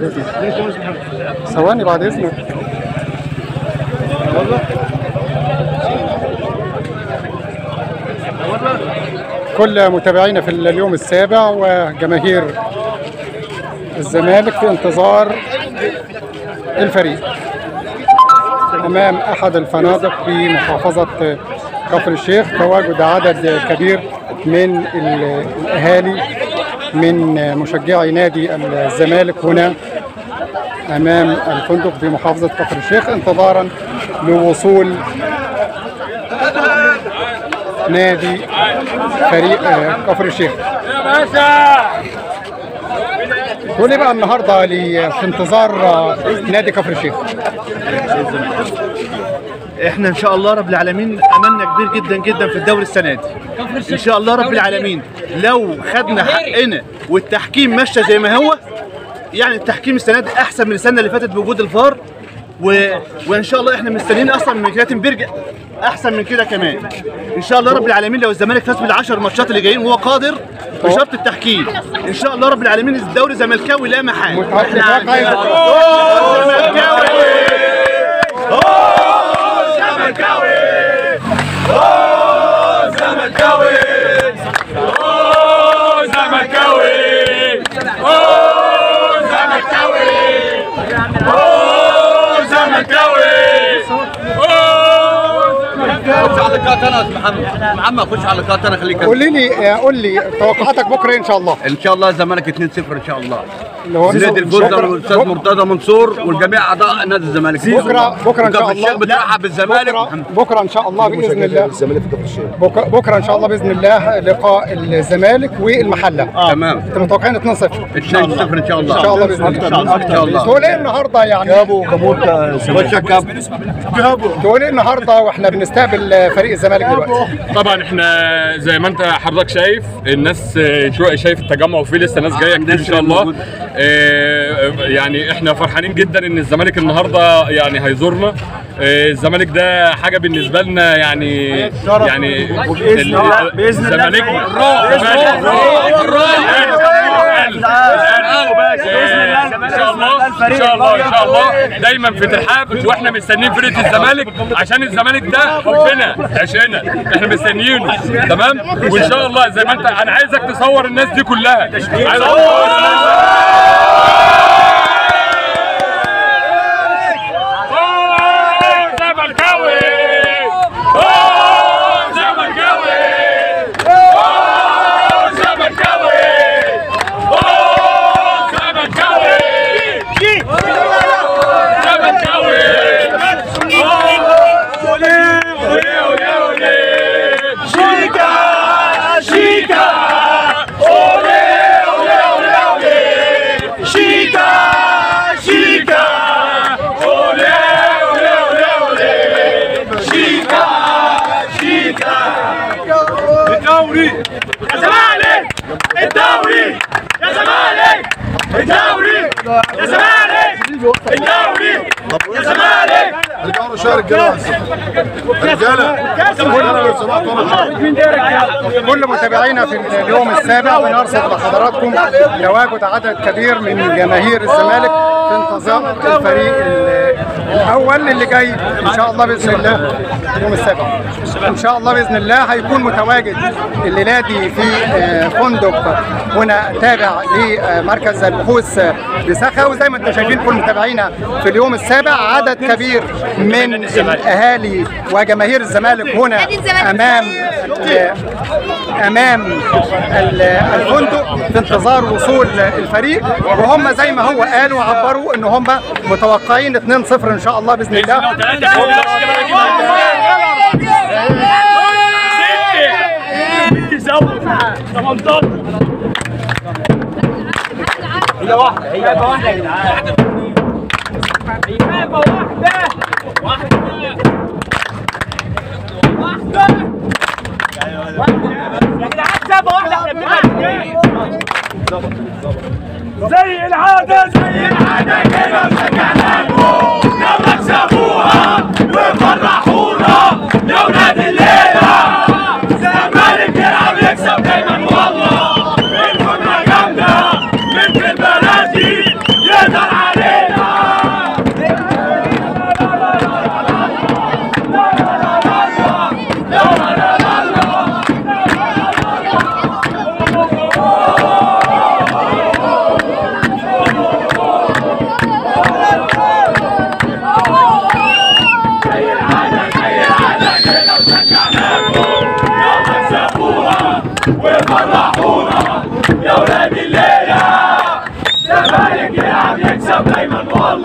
ثواني بعد اذنك كل متابعينا في اليوم السابع وجماهير الزمالك في انتظار الفريق امام احد الفنادق في محافظه كفر الشيخ تواجد عدد كبير من ال- الاهالي من مشجعي نادي الزمالك هنا امام الفندق في محافظه كفر الشيخ انتظارا لوصول نادي فريق آه، كفر الشيخ تقول ايه بقى النهارده ل- في انتظار آه، نادي كفر الشيخ احنا ان شاء الله رب العالمين املنا كبير جدا جدا في الدوري السنه دي ان شاء الله رب العالمين لو خدنا حقنا والتحكيم ماشيه زي ما هو يعني التحكيم السنه دي احسن من السنه اللي فاتت بوجود الفار و... وان شاء الله احنا مستنيين اصلا من كلاتنبرج احسن من كده كمان ان شاء الله رب العالمين لو الزمالك فاز بالعشر ماتشات اللي جايين وهو قادر بشرط التحكيم ان شاء الله رب العالمين الدوري زملكاوي لا محال متوقع زملكاوي خش على اللقاء انا يا أستاذ محمد محمد خش على اللقاء انا خليك قول لي آه، قول لي توقعاتك بكره ان شاء الله ان شاء الله الزمالك 2-0 ان شاء الله اللي هو نادي الفوز بكرة- والاستاذ مرتضى منصور والجميع اعضاء نادي الزمالك بكره بكره ان شاء وكفر الله الشيخ بترحب بالزمالك بكره, بكرة ان شاء الله باذن الله بكره, بكرة ان شاء الله باذن الله لقاء الزمالك والمحله تمام انت متوقعين 2-0 2-0 ان شاء الله ان شاء الله باذن الله ان شاء الله تقول ايه النهارده يعني خش يا كابو تقول ايه النهارده واحنا بنستقبل فريق الزمالك دلوقتي طبعا احنا زي ما انت حضرتك شايف الناس آه، شو شايف التجمع وفي لسه ناس جايه كتير ان شاء الله آه، يعني احنا فرحانين جدا ان الزمالك النهارده يعني هيزورنا آه، الزمالك ده حاجه بالنسبه لنا يعني يعني باذن الله باذن الله زمالكنا ان شاء الله ان شاء الله ان شاء الله دايما في ترحاب واحنا مستنيين فرقه الزمالك عشان الزمالك ده حبنا عشقنا احنا مستنيينه تمام وان شاء الله زي ما انت انا عايزك تصور الناس دي كلها عايز أصور الناس أوه، زملكاوي أوه، زملكاوي أوه، زملكاوي أوه، زملكاوي زملكاوي أوه، وليه وليه وليه وليه شيكا شيكا أوليه أوليه أوليه أوليه شيكا شيكا أوليه أوليه أوليه أوليه شيكا شيكا الدوري يا زمالك الدوري يا زمالك الدوري يا زمالك الدوري يا زمالك رجعوا شهر الجلال رجاله كل متابعينا في اليوم السابع بنرصد لحضراتكم تواجد عدد كبير من جماهير الزمالك في انتظار الفريق ال- الاول اللي جاي ان شاء الله باذن الله اليوم السابع ان شاء الله باذن الله هيكون متواجد الليله دي في آه، فندق هنا تابع لمركز البحوث بسخا وزي ما انتم شايفين كل متابعينا في اليوم السابع عدد كبير من الاهالي وجماهير الزمالك هنا امام امام ال- الفندق في انتظار وصول الفريق وهم زي ما هو قالوا وعبروا ان هم متوقعين 2-0 ان شاء الله باذن الله زي العادة زي العادة كده مسكناكم يلا اكسبوها وفرحونا يا ولاد الليلة الزمالك يلعب يكسب دايما والله الكرة جامدة من في البلد دي يقدر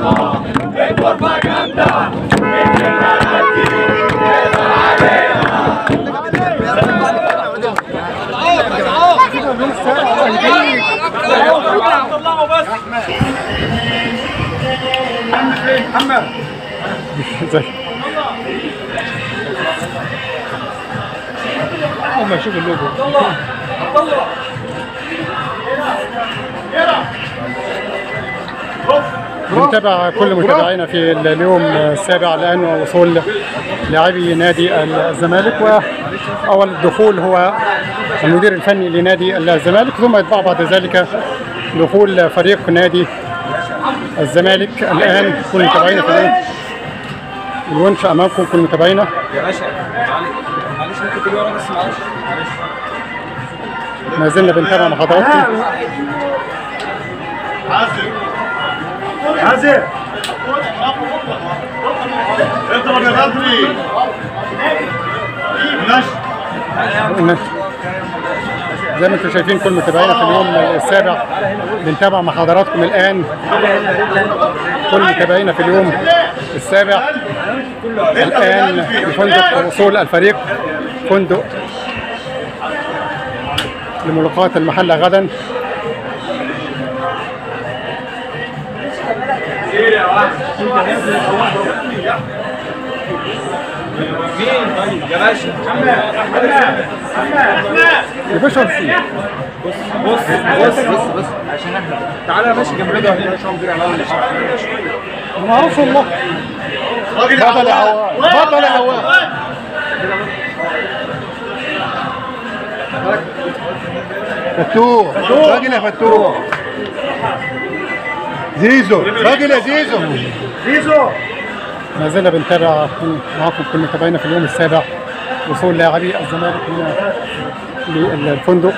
الغربة جامدة بنتابع كل متابعينا في اليوم السابع الان ووصول لاعبي نادي الزمالك واول الدخول هو المدير الفني لنادي الزمالك ثم يتبع بعد ذلك دخول فريق نادي الزمالك الان كل متابعينا في اليوم الونش امامكم كل متابعينا ما زلنا بنتابع مع حضراتكم حازم اضرب يا بدري زي ما انتم شايفين كل متابعينا في اليوم السابع بنتابع مع حضراتكم الان كل متابعينا في اليوم السابع الان في فندق وصول الفريق فندق لملاقاة المحلة غدا يا باشا ما اعرفش والله بطل يا هواه بطل يا هواه فتوح راجل يا فتوح زيزو راجل يا زيزو زيزو ما زلنا بنتابع معكم كل متابعينا في اليوم السابع وصول لاعبي الزمالك هنا للفندق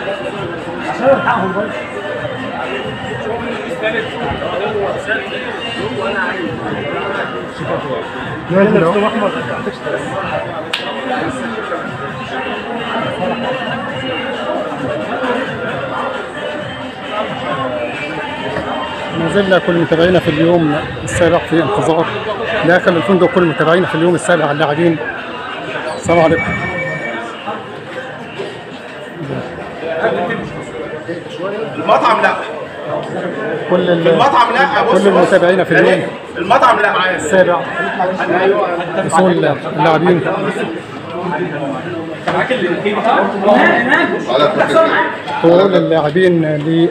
ما زلنا كل متابعينا في اليوم السابع في انتظار داخل الفندق كل متابعينا في اليوم السابع اللاعبين السلام عليكم المطعم لا كل ال- المطعم لا بص كل المتابعين في اليوم المطعم لا السابع وصول اللاعبين طول اللاعبين ل